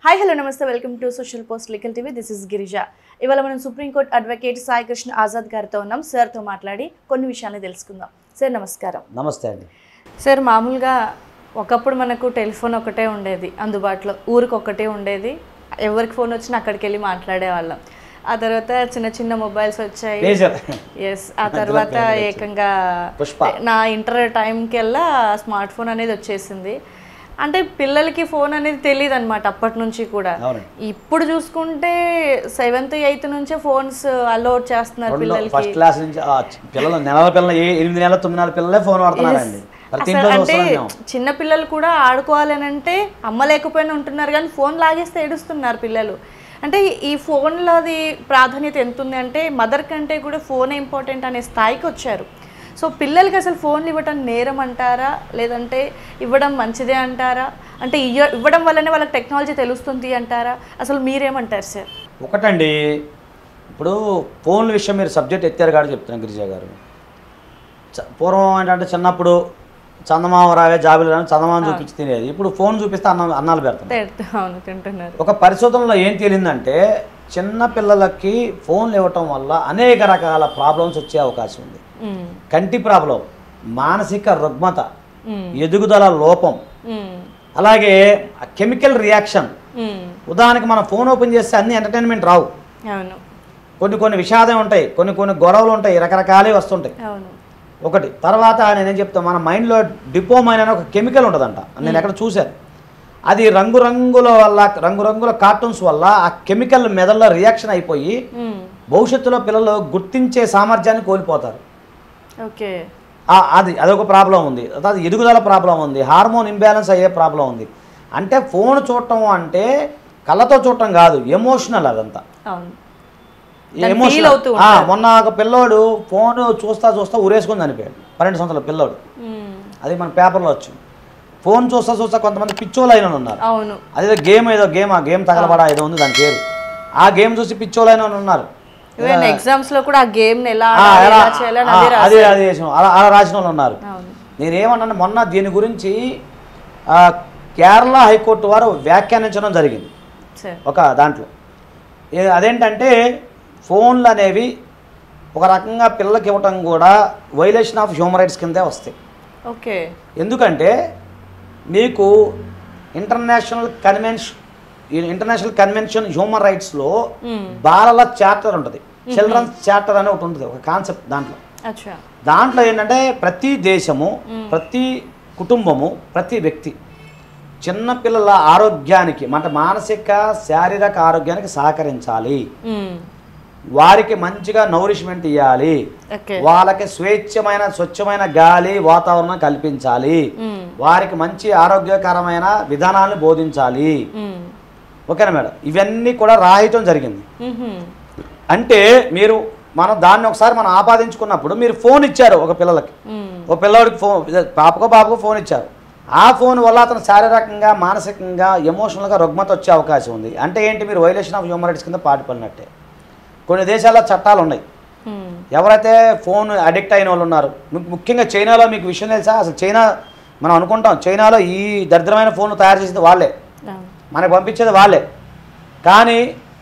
Hi hello నమస్తే welcome to social post లికల్ TV this is Girija ఇవాళ మనం సుప్రీంకోర్టు అడ్వకేట్ సాయి కృష్ణ ఆజాద్ గారితో ఉన్నాం సార్తో మాట్లాడి కొన్ని విషయాన్ని తెలుసుకుందాం సార్ నమస్కారం నమస్తే అండి సార్ మామూలుగా ఒకప్పుడు మనకు టెలిఫోన్ ఒకటే ఉండేది అందుబాటులో ఊరికి ఒకటే ఉండేది ఎవరికి ఫోన్ వచ్చినా అక్కడికి వెళ్ళి మాట్లాడేవాళ్ళం ఆ తర్వాత చిన్న చిన్న మొబైల్స్ వచ్చాయి పేజర్ ఎస్ ఆ తర్వాత ఏకంగా పుష్ప. నా ఇంటర్ టైంకి వెళ్ళా స్మార్ట్ ఫోన్ అనేది వచ్చేసింది అంటే పిల్లలకి ఫోన్ అనేది తెలియదు అనమాట అప్పటి నుంచి కూడా అవునండి ఇప్పుడు చూసుకుంటే సెవెంత్ ఎయిత్ నుంచే ఫోన్స్ అలౌట్ చేస్తున్నారు రెండు పిల్లలకి ఫస్ట్ క్లాస్ నుంచి ఆ చి- పిల్లలు నెలల పిల్లలు ఏ ఎనిమిది నెలల తొమ్మిది నెలల పిల్లలే ఫోన్ వాడుతున్నారండి ప్రతి అసలు ఇంట్లో అంటే చూస్తున్నాం మేము చిన్న పిల్లలు కూడా ఆడుకోవాలని అంటే అమ్మ లేకపోయినా ఉంటున్నారు కానీ ఫోన్ లాగేస్తే ఏడుస్తున్నారు పిల్లలు అంటే ఈ ఫోన్లోది ప్రాధాన్యత ఎంత ఉంది అంటే మదర్ కంటే కూడా ఫోన్ ఇంపార్టెంట్ అనే స్థాయికి వచ్చారు సో పిల్లలకి అసలు ఫోన్లు ఇవ్వడం నేరం అంటారా లేదంటే ఇవ్వడం మంచిదే అంటారా అంటే ఇయ్య ఇవ్వడం వల్లనే వాళ్ళకి టెక్నాలజీ తెలుస్తుంది అంటారా అసలు మీరేమంటారు సార్ ఒకటండి ఇప్పుడు ఫోన్ల విషయం మీరు సబ్జెక్ట్ ఎత్తారు కాబట్టి చెప్తున్నాను గిరిజా గారు చ- పూర్వం ఏంటంటే చిన్నప్పుడు చందమామ రావే జాబిలు రావే చందమామ చూపించి తినేది ఇప్పుడు ఫోన్ చూపిస్తే అన్నం అన్నాలు పెడతాం తింటు- అవును తింటున్నారు ఒక పరిశోధనలో ఏం తేలిందంటే చిన్న పిల్లలకి ఫోన్లు ఇవ్వటం వల్ల అనేక రకాల ప్రాబ్లమ్స్ వచ్చే అవకాశం ఉంది ఉమ్, కంటి ప్రాబ్లం మానసిక రుగ్మత ఉమ్, ఎదుగుదల లోపం ఉమ్, అలాగే కెమికల్ రియాక్షన్ ఉమ్, ఉదాహరణకి మనం ఫోన్ ఓపెన్ చేస్తే అన్ని ఎంటర్టైన్మెంట్ రావు అవును కొన్ని కొన్ని విషాదం ఉంటాయి కొన్ని కొన్ని గొడవలు ఉంటాయి రకరకాలే వస్తుంటాయి అవును ఒకటి తర్వాత నేనేం చెప్తాను మన మైండ్లో డిపోమైన్ అనే ఒక కెమికల్ ఉంటుందంట నేను ఎక్కడ చూశాను అది రంగురంగుల వల్ల రంగురంగుల కార్టూన్స్ వల్ల ఆ కెమికల్ మెదడులో రియాక్షన్ అయిపోయి ఉమ్, భవిష్యత్తులో పిల్లలు గుర్తించే సామర్థ్యాన్ని కోల్పోతారు ఓకే ఆ- అది అదొక ప్రాబ్లం ఉంది తర్వాత ఎదుగుదల ప్రాబ్లం ఉంది హార్మోన్ ఇంబ్యాలెన్స్ అయ్యే ప్రాబ్లం ఉంది అంటే ఫోన్ చూడటం అంటే కళ్ళతో చూడటం కాదు ఎమోషనల్ అదంతా అవును దాన్ని ఎమోషనల్ feel అవుతూ ఆ, మొన్న ఒక పిల్లోడు ఫోన్ చూస్తా చూస్తా ఉరేసుకుని చనిపోయాడు పన్నెండు సంవత్సరాల పిల్లోడు ఉమ్, అది మన పేపర్లో వచ్చింది ఫోన్ చూస్తా చూస్తా కొంతమంది పిచ్చోళ్ళు అయిన వాళ్ళు ఉన్నారు అవును అదేదో గేమ్ ఏదో గేమ్ ఆ గేమ్ తగలబడా ఏదో ఉంది దాని పేరు ఆ గేమ్ చూసి పిచ్చోళ్ళు అయిన వాళ్ళు ఉన్నారు ఈవెన్ ఎగ్జామ్స్ లో కూడా ఆ గేమ్ ని ఎలా ఆ, ఆడాలి, ఎలా- ఎలా చేయాలని ఆ, అదే అదే రాశారు. అదే చేసిన వాళ్ళు. అలా అలా రాసిన వాళ్ళు ఉన్నారు అవును నేనేమన్నాను మొన్న దీని గురించి ఆ, కేరళ హైకోర్టు వారు వ్యాఖ్యానించడం జరిగింది సరే ఒక దాంట్లో ఏ- అదేంటంటే ఫోన్లు అనేవి ఒక రకంగా పిల్లలకి ఇవ్వటం కూడా వైలేషన్ ఆఫ్ హ్యూమన్ రైట్స్ కిందే వస్తాయి ఓకే ఎందుకంటే మీకు international convention international convention human రైట్స్లో ఉమ్, బాలల చార్టర్ ఉంటుంది చిల్డ్రన్స్ చార్టర్ అని ఒకటి ఉంటుంది ఒక కాన్సెప్ట్ దాంట్లో అచ్చా దాంట్లో ఏంటంటే ప్రతి దేశము ప్రతి కుటుంబము ప్రతి వ్యక్తి చిన్నపిల్లల ఆరోగ్యానికి అంటే మానసిక శారీరక ఆరోగ్యానికి సహకరించాలి ఉమ్, వారికి మంచిగా నౌరిష్మెంట్ ఇవ్వాలి ఓకే వాళ్ళకి స్వేచ్ఛమైన స్వచ్ఛమైన గాలి వాతావరణం కల్పించాలి ఉమ్, వారికి మంచి ఆరోగ్యకరమైన విధానాలను బోధించాలి ఉమ్, ఓకేనా మేడం ఇవన్నీ కూడా రాయటం జరిగింది ఉహుం, అంటే మీరు మనం దాన్ని ఒకసారి మనం ఆపాదించుకున్నప్పుడు మీరు ఫోన్ ఇచ్చారు ఒక పిల్లలకి ఉమ్, ఒక పిల్లవాడికి ఫోన్ పాపకో బాబుకో ఫోన్ ఇచ్చారు ఆ ఫోన్ వల్ల అతను శారీరకంగా మానసికంగా ఎమోషనల్గా రుగ్మత వచ్చే అవకాశం ఉంది అంటే ఏంటి మీరు వైలేషన్ ఆఫ్ హ్యూమన్ రైట్స్ కింద పాటుపడినట్టే కొన్ని దేశాల్లో చట్టాలు ఉన్నాయి ఉమ్, ఎవరైతే ఫోన్ అడిక్ట్ అయిన వాళ్ళు ఉన్నారు ము- ముఖ్యంగా చైనాలో మీకు విషయం తెలుసా అసలు చైనా మనం అనుకుంటాం చైనాలో ఈ దరిద్రమైన ఫోన్లు తయారు చేసేది వాళ్ళే అవును. మనకు పంపించేది వాళ్ళే కానీ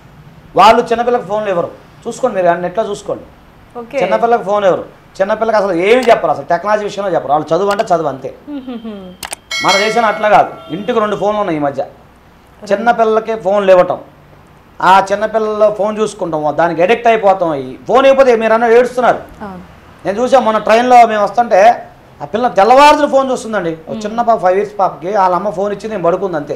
వాళ్ళు చిన్నపిల్లకి ఫోన్లు ఇవ్వరు చూసుకోండి మీరు నెట్లో చూసుకోండి ఓకే చిన్నపిల్లకి ఫోన్ ఎవరు చిన్నపిల్లకి అసలు ఏమి చెప్పరు అసలు టెక్నాలజీ విషయంలో చెప్పరు వాళ్ళు చదువు అంటే చదువు అంతే ఉహుహుం, మన దేశంలో అట్లా కాదు ఇంటికి రెండు ఫోన్లు ఉన్నాయి ఈ మధ్య చిన్నపిల్లలకి ఫోన్లు ఇవ్వటం ఆ చిన్నపిల్లలు ఫోన్ చూసుకుంటాం దానికి అడిక్ట్ అయిపోతాం ఈ ఫోన్ అయిపోతే మీరు అన్న ఏడుస్తున్నారు అవును నేను చూసాం మొన్న ట్రైన్లో మేము వస్తుంటే ఆ పిల్ల తెల్లవారుజున ఫోన్ చూస్తుందండి ఒక చిన్న పాప ఫైవ్ ఇయర్స్ పాపకి వాళ్ళ అమ్మ ఫోన్ ఇచ్చి నేను పడుకుంది అంతే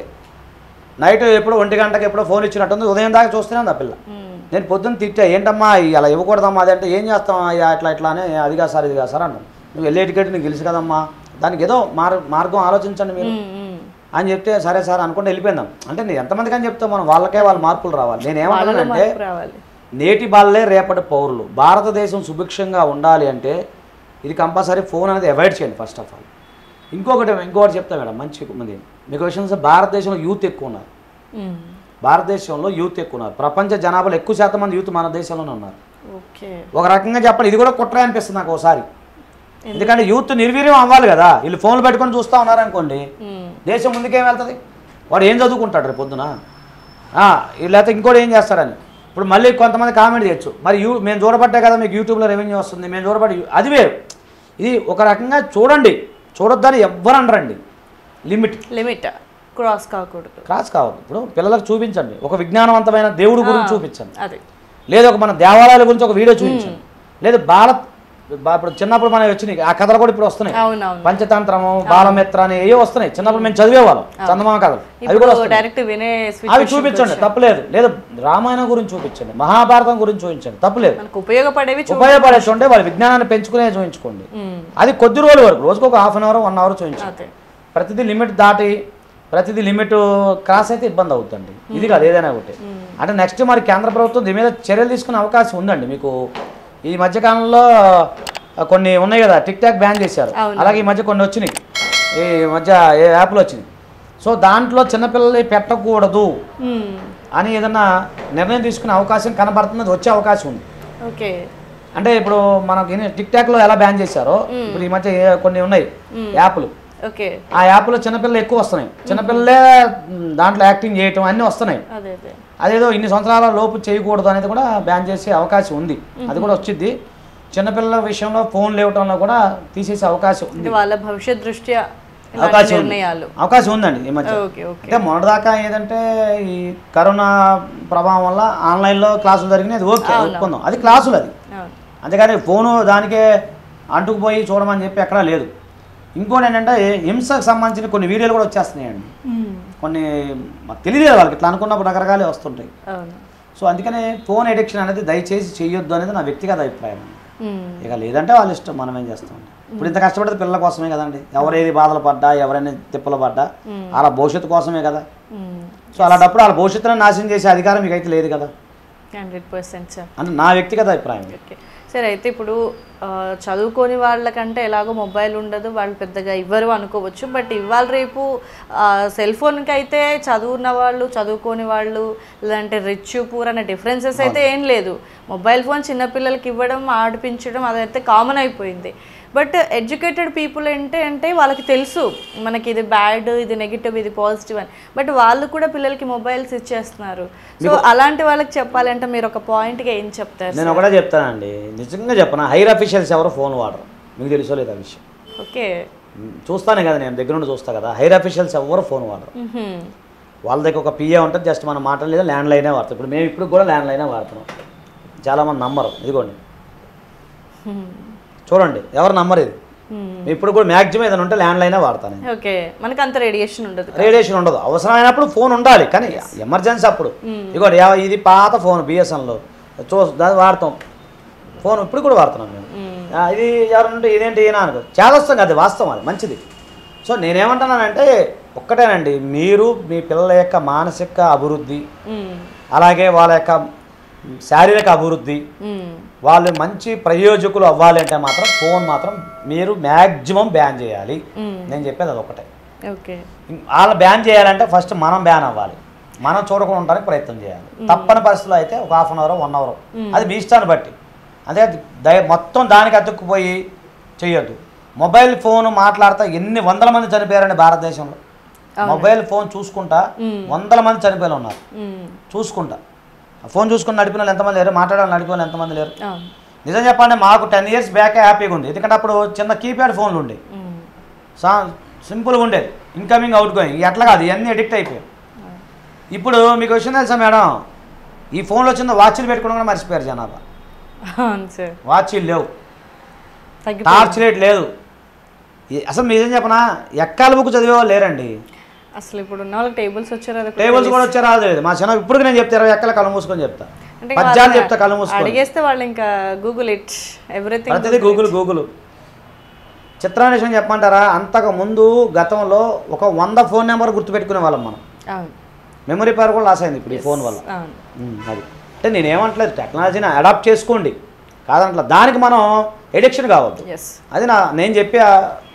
నైట్ ఎప్పుడు ఒంటి గంటకి ఎప్పుడో ఫోన్ ఇచ్చినట్టుంది ఉదయం దాకా చూస్తూనే ఉంది ఆ పిల్ల ఉమ్, నేను పొద్దున్న తిట్టా ఏంటమ్మా ఈ అలా ఇవ్వకూడదమ్మా అది అంటే ఏం చేస్తాం అయ్యా ఇట్లా ఇట్లా అని అది కాదు సార్ ఇది కాదు సార్ అన్నాను నువ్వు వెళ్ళే టికెట్ నీకు తెలుసు కదమ్మా దానికి ఏదో మార్ మార్గం ఆలోచించండి మీరు ఉమ్, ఉమ్. అని చెప్తే సరే సార్ అనుకుంటే వెళ్ళిపోయిందాం అంటే నేను ఎంతమందికి అని చెప్తాం మనం వాళ్ళకే వాళ్ళ మార్పులు రావాలి నేను వాళ్ళలో ఏమంటానంటే మార్పు రావాలి నేటి బాలలే రేపటి పౌరులు భారతదేశం సుభిక్షంగా ఉండాలి అంటే ఇది కంపల్సరీ ఫోన్ అనేది అవాయిడ్ చేయండి ఫస్ట్ ఆఫ్ ఆల్ ఇంకొకటి ఇంకొకటి చెప్తా మేడం మంచి మంది మీకు విషయం తెలుసా? భారతదేశంలో యూత్ ఎక్కువ ఉన్నారు ఉమ్, భారతదేశంలో యూత్ ఎక్కువ ఉన్నారు ప్రపంచ జనాభాలో ఎక్కువ శాతం మంది యూత్ మన దేశంలోనే ఉన్నారు ఓకే ఒక రకంగా చెప్పండి ఇది కూడా కుట్రే అనిపిస్తుంది నాకు ఒకసారి ఎందుకంటే యూత్ నిర్వీర్యం అవ్వాలి కదా వీళ్ళు ఫోన్లు పెట్టుకొని చూస్తూ ఉన్నారనుకోండి ఉమ్, దేశం ముందుకేం వెళ్తుంది వాడు ఏం చదువుకుంటాడు రేపు పొద్దున ఆ, లేకపోతే ఇంకోటి ఏం చేస్తారని ఇప్పుడు మళ్ళీ కొంతమంది కామెంట్ చేయొచ్చు మరి యూ మేము చూడబట్టే కదా మీకు యూట్యూబ్లో రెవెన్యూ వస్తుంది మేము చూడబట్టి అది వేరు ఇది ఒక రకంగా చూడండి చూడొద్దని ఎవ్వరు అనరండి లిమిట్ లిమిట్ క్రాస్ కాకూడదు క్రాస్ కావద్దు ఇప్పుడు పిల్లలకు చూపించండి ఒక విజ్ఞానవంతమైన దేవుడి గురించి ఆ, చూపించండి అది లేదు ఒక మన దేవాలయాల గురించి ఒక వీడియో చూపించండి లేదు బాల బా- ఇప్పుడు చిన్నప్పుడు మనకి వచ్చినాయి ఆ కథలు కూడా ఇప్పుడు వస్తున్నాయి అవునవును పంచతంత్రము బాలమిత్ర అని ఏవో వస్తున్నాయి చిన్నప్పుడు మేము చదివేవాళ్ళం చందమామ కథలు అవి కూడా ఇప్పుడు వస్తున్నాయి డైరెక్ట్ వినే అవి situation చూపించండి వచ్చాయి. తప్పులేదు లేదు రామాయణం గురించి చూపించండి మహాభారతం గురించి చూపించండి తప్పులేదు మనకు ఉపయోగపడేవి చూ ఉపయోగపడేటువంటి వాళ్ళ విజ్ఞానాన్ని పెంచుకునే చూపించుకోండి ఉమ్, అది కొద్ది రోజుల వరకు రోజుకు ఒక half an hour one hour చూపించండి అదే ప్రతిదీ లిమిట్ దాటి ప్రతిదీ లిమిట్ క్రాస్ అయితే ఇబ్బంది అవుతుంది ఇది కాదు ఏదైనా ఒకటి అంటే నెక్స్ట్ మరి కేంద్ర ప్రభుత్వం దీని మీద చర్యలు తీసుకునే అవకాశం ఉందండి మీకు ఈ మధ్యకాలంలో ఆ, కొన్ని ఉన్నాయి కదా టిక్ టాక్ బ్యాన్ చేశారు అవును. అలాగే ఈ మధ్య కొన్ని వచ్చినాయి ఈ మధ్య ఏ యాప్లు వచ్చినాయి సో దాంట్లో చిన్నపిల్లల్ని పెట్టకూడదు ఉమ్, అని ఏదన్నా నిర్ణయం తీసుకునే అవకాశం కనబడుతున్నది వచ్చే అవకాశం ఉంది ఓకే అంటే ఇప్పుడు మనకి టిక్ టాక్లో ఎలా బ్యాన్ చేశారో ఇప్పుడు ఈ మధ్య ఏ- కొన్ని ఉన్నాయి యాప్లు ఓకే ఆ యాప్లో చిన్నపిల్లలు ఎక్కువ వస్తున్నాయి చిన్నపిల్లలే మ్, దాంట్లో యాక్టింగ్ చేయటం అన్నీ వస్తున్నాయి అదే అదే అదేదో ఇన్ని సంవత్సరాల లోపు చేయకూడదు అనేది కూడా బ్యాన్ చేసే అవకాశం ఉంది అది కూడా వచ్చింది చిన్నపిల్లల విషయంలో ఫోన్ లేవటంలో కూడా తీసేసే అవకాశం ఉంది అంటే వాళ్ళ భవిష్యత్ దృష్ట్యా ఇలాంటి అవకాశం ఉంది నిర్ణయాలు అవకాశం ఉందండి ఈ మధ్య ఓకే ఓకే అంటే మొన్నటిదాకా ఏదంటే ఈ కరోనా ప్రభావం వల్ల ఆన్లైన్లో క్లాసులు జరిగినాయి అది ఓకే అవును. ఒప్పుకుందాం అది క్లాసులు అది అవును అంతేగాని ఫోను దానికే అంటుకుపోయి చూడమని చెప్పి ఎక్కడా లేదు ఇంకోటి ఏంటంటే హింసకు సంబంధించిన కొన్ని వీడియోలు కూడా వచ్చేస్తున్నాయండి ఉమ్, కొన్ని మాకు తెలియలేదు వాళ్ళకి ఇట్లా అనుకున్నప్పుడు రకరకాలే వస్తుంటాయి అవును సో అందుకనే ఫోన్ ఎడిక్షన్ అనేది దయచేసి చేయొద్దు అనేది నా వ్యక్తిగత అభిప్రాయం ఉమ్, ఇక లేదంటే వాళ్ళ ఇష్టం మనం ఏం చేస్తాం ఇప్పుడు ఇంత కష్టపడితే పిల్లల కోసమే కదండి ఎవరేది బాధలు పడ్డా ఎవరైనా తిప్పలు పడ్డా వాళ్ళ భవిష్యత్తు కోసమే కదా ఉమ్, సో అలాంటప్పుడు వాళ్ళ భవిష్యత్తును నాశనం చేసే అధికారం మీకు అయితే లేదు కదా హండ్రెడ్ పర్సెంట్ సార్ అని నా వ్యక్తిగత అభిప్రాయం ఓకే సరే అయితే ఇప్పుడు ఆ, చదువుకోని వాళ్ళకంటే ఎలాగో మొబైల్ ఉండదు వాళ్ళు పెద్దగా ఇవ్వరు అనుకోవచ్చు బట్ ఇవాళ రేపు సెల్ ఫోన్కి అయితే చదువున్న వాళ్ళు చదువుకోని వాళ్ళు లేదంటే రిచ్ పూర్ అనే డిఫరెన్సెస్ అయితే ఏం లేదు మొబైల్ ఫోన్ చిన్నపిల్లలకి ఇవ్వడం ఆడిపించడం అదైతే కామన్ అయిపోయింది బట్ ఎడ్యుకేటెడ్ పీపుల్ అంటే అంటే వాళ్ళకి తెలుసు మనకి ఇది బ్యాడ్ ఇది నెగిటివ్ ఇది పాజిటివ్ అని బట్ వాళ్ళు కూడా పిల్లలకి మొబైల్స్ ఇచ్చేస్తున్నారు సో అలాంటి వాళ్ళకి చెప్పాలంటే మీరు ఒక పాయింట్గా ఏం చెప్తారు నేను ఒకటే చెప్తానండి నిజంగా చెప్పనా హైర్ అఫీషియల్స్ ఎవరు ఫోన్ వాడరు మీకు తెలుసో లేదు ఆ విషయం ఓకే చూస్తానే కదా నేను దగ్గర నుండి చూస్తా కదా హైర్ అఫీషియల్స్ ఎవరు ఫోన్ వాడరు మ్మ్హ్మ్. వాళ్ళ దగ్గర ఒక పిఏ ఉంటుంది జస్ట్ మనం మాటలు లేదా ల్యాండ్ లైనే వాడతాం ఇప్పుడు మేము ఇప్పుడు కూడా ల్యాండ్ లైనే వాడుతున్నాం చాలామంది నమ్మరు ఇదిగోండి చూడండి ఎవరు నమ్మరు ఇది మ్మ్. మేము ఇప్పుడు కూడా మ్యాక్సిమం ఏదైనా ఉంటే ల్యాండ్ లైనే వాడతాను నేను. ఓకే మనకి అంత రేడియేషన్ ఉండదు రేడియేషన్ ఉండదు అవసరమైనప్పుడు ఫోన్ ఉండాలి కానీ ఎమర్జెన్సీ అప్పుడు ఇదిగోండి యా- ఇది పాత ఫోన్ బిఎస్ఎన్లో చూ దాన్ని వాడతాం ఫోన్ ఇప్పుడు కూడా వాడుతున్నాం మేము మ్మ్. ఆ, ఇది ఎవరంటే ఇదేంటి ఈయన అనుకో చేదొస్తాం కదా వాస్తవం అది మంచిది సో నేనేమంటున్నానంటే ఒక్కటేనండి మీరు మీ పిల్లల యొక్క మానసిక అభివృద్ధి మ్మ్. అలాగే వాళ్ళ యొక్క శారీరక అభివృద్ధి మ్మ్. వాళ్ళు మంచి ప్రయోజకులు అవ్వాలి అంటే మాత్రం ఫోన్ మాత్రం మీరు మ్యాక్సిమం బ్యాన్ చేయాలి మ్మ్. నేను చెప్పేది అదొకటే ఓకే వాళ్ళు బ్యాన్ చేయాలంటే ఫస్ట్ మనం బ్యాన్ అవ్వాలి మనం చూడకుండా ఉండడానికి ప్రయత్నం చేయాలి తప్పని పరిస్థితుల్లో అయితే ఒక half an hour one hour అది మీ ఇష్టాన్ని బట్టి అదే దయ మొత్తం దానికి అతుక్కుపోయి చేయొద్దు మొబైల్ ఫోన్ మాట్లాడుతూ ఎన్ని వందల మంది చనిపోయారండి భారతదేశంలో మొబైల్ ఫోన్ చూసుకుంటా వందల మంది చనిపోయి ఉన్నారు మ్మ్. చూసుకుంటా ఆ ఫోన్ చూసుకుని నడిపిన వాళ్ళు ఎంతమంది లేరు మాట్లాడాలి నడిపిన వాళ్ళు ఎంతమంది లేరు అవును నిజం చెప్పండి మాకు టెన్ ఇయర్స్ బ్యాకే హ్యాపీగా ఉంది ఎందుకంటే అప్పుడు చిన్న కీప్యాడ్ ఫోన్లు ఉండే మ్మ్. సా సింపుల్గా ఉండేది ఇన్కమింగ్ అవుట్ గోయింగ్ ఎట్లా కాదు ఇవన్నీ అడిక్ట్ అయిపోయాయి ఇప్పుడు మీకు విషయం తెలుసా మేడం ఈ ఫోన్లో చిన్న వాచ్లు పెట్టుకోవడం కూడా మర్చిపోయారు జనాభా అవును సార్ వాచీలు లేవు తగ్గి టార్చ్ లైట్ లేదు ఈ- అసలు నిజం చెప్పనా ఎక్కాల బుక్ చదివే వాళ్ళు లేరండి అసలు ఇప్పుడు ఉన్న వాళ్ళకి టేబుల్స్ వచ్చారు అది కూడా టేబుల్స్ కూడా వచ్చే రాదు లేదు మా చిన్న ఇప్పుడు నేను చెప్తా ఇరవై ఎక్కల కళ్ళు మూసుకొని చెప్తా అంటే పద్యాలు వాళ్ళని చెప్తా కళ్ళు మూసుకొని అడిగేస్తే వాళ్ళు ఇంకా గూగుల్ ఇట్ ఎవ్రీథింగ్ ప్రతిదీ గూగుల్ గూగుల్ చిత్రాన్ని విషయం చెప్పమంటారా అంతకు ముందు గతంలో ఒక వంద ఫోన్ నెంబర్ గుర్తుపెట్టుకునే వాళ్ళం మనం అవును మెమరీ పవర్ కూడా లాస్ అయింది ఇప్పుడు ఈ ఫోన్ వల్ల అవును ఉమ్, అది అంటే నేనేమంటలేదు టెక్నాలజీని అడాప్ట్ చేసుకోండి కాదంట్లా దానికి మనం ఎడిక్షన్ కావద్దు ఎస్ అది నా నేను చెప్పే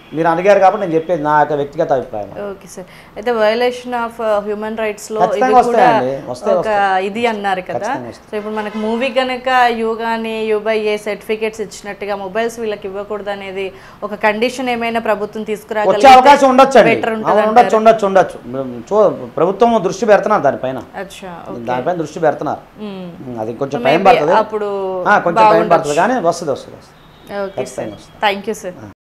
మీరు అడిగారు కాబట్టి నేను చెప్పేది నా యొక్క వ్యక్తిగత అభిప్రాయం ఓకే సార్ అయితే వయలేషన్ ఆఫ్ హ్యూమన్ రైట్స్ లో ఇది ఖచ్చితంగా కూడా వస్తాయండి. వస్తాయి, ఒక ఇది అన్నారు కదా ఖచ్చితంగా వస్తాయి. సో ఇప్పుడు మనకు మూవీ కనుక యూ కానీ యూ బై ఏ సర్టిఫికేట్స్ ఇచ్చినట్టుగా మొబైల్స్ వీళ్ళకి ఇవ్వకూడదు అనేది ఒక కండిషన్ ఏమైనా ప్రభుత్వం వచ్చే తీసుకురాగలిగితే అవకాశం ఉండొచ్చు అండి better ఉంటుంది ఉండొచ్చు ఉండొచ్చు ఉండొచ్చు చూ ప్రభుత్వం దృష్టి పెడుతున్నారు దానిపైన అచ్చా దానిపైన దృష్టి పెడుతున్నారు మ్మ్. ఉమ్, అది కొంచెం Maybe టైం పడుతుంది అప్పుడు ఆ, కొంచెం టైం పడుతుంది కానీ వస్తుంది వస్తుంది వస్తుంది ఓకే సార్ ఖచ్చితంగా వస్తుంది. Thank you sir